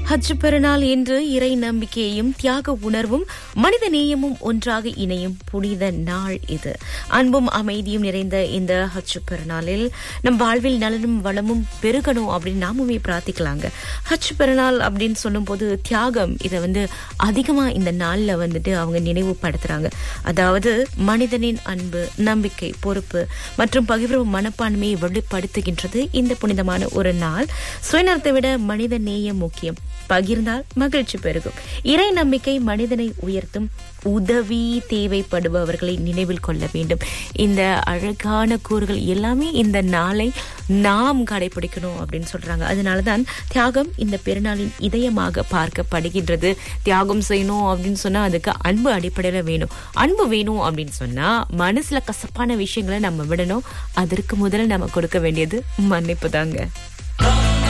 ஹஜ் பெருநாள் என்று இறை நம்பிக்கையையும் தியாக உணர்வும் மனித நேயமும் ஒன்றாக இணையும் புனித நாள் இது அன்பும் அமைதியும் நிறைந்த இந்த ஹஜ் பெருநாளில் நம் வாழ்வில் நலனும் வளமும் பெருகணும் அப்படின்னு நாமுமே பிரார்த்திக்கலாங்க ஹஜ் பெருநாள் அப்படின்னு சொல்லும்போது தியாகம் இதை வந்து அதிகமா இந்த நாள்ல வந்துட்டு அவங்க நினைவுபடுத்துறாங்க அதாவது மனிதனின் அன்பு நம்பிக்கை பொறுப்பு மற்றும் பகிர்வு மனப்பான்மையை வெளிப்படுத்துகின்றது இந்த புனிதமான ஒரு நாள் சுயநலத்தை விட மனித நேயம் முக்கியம் பகிர்ந்தால் மகிழ்ச்சி பெருகும் இறை நம்பிக்கை மனிதனை உயர்த்தும் உதவி தேவைப்படுபவர்களை நினைவில் கொள்ள வேண்டும் இந்த அழகான கூறுகள் எல்லாமே இந்த நாளை நாம் கடைபிடிக்கணும் அப்படின்னு சொல்றாங்க அதனாலதான் தியாகம் இந்த பெருநாளின் இதயமாக பார்க்கப்படுகின்றது தியாகம் செய்யணும் அப்படின்னு சொன்னா அதுக்கு அன்பு அடிப்படையில வேணும் அன்பு வேணும் அப்படின்னு சொன்னா மனசுல கசப்பான விஷயங்களை நம்ம விடணும் அதற்கு முதல்ல நம்ம கொடுக்க வேண்டியது மன்னிப்பு தாங்க